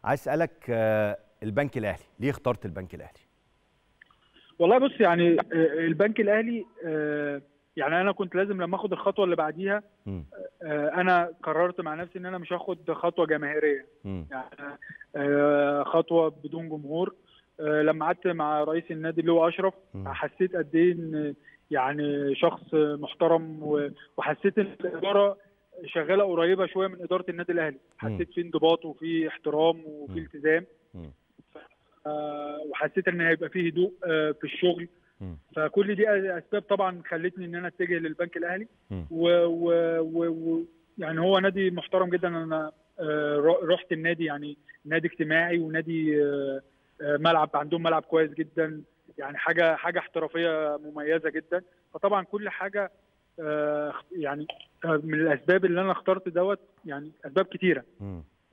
عايز اسالك آه، البنك الاهلي ليه اخترت البنك الاهلي والله بص يعني آه، البنك الاهلي آه، يعني انا كنت لازم لما اخد الخطوه اللي بعديها مم. آه، انا قررت مع نفسي ان انا مش هاخد خطوه جماهيريه مم. يعني آه، خطوه بدون جمهور آه، لما قعدت مع رئيس النادي اللي هو اشرف مم. حسيت قد ايه ان يعني شخص محترم و- وحسيت ان الاداره شغاله قريبه شويه من اداره النادي الاهلي حسيت في انضباط وفي احترام وفي مم. التزام مم. آه، وحسيت ان هيبقى فيه هدوء آه، في الشغل مم. فكل دي اسباب طبعا خلتني ان انا اتجه للبنك الاهلي مم. و, و, و, و يعني هو نادي محترم جدا انا آه، ر- رحت النادي يعني نادي اجتماعي ونادي آه، آه، ملعب عندهم ملعب كويس جدا يعني حاجه حاجه احترافيه مميزه جدا فطبعا كل حاجه آه، يعني آه، من الاسباب اللي انا اخترت دوت يعني اسباب كتيره مم.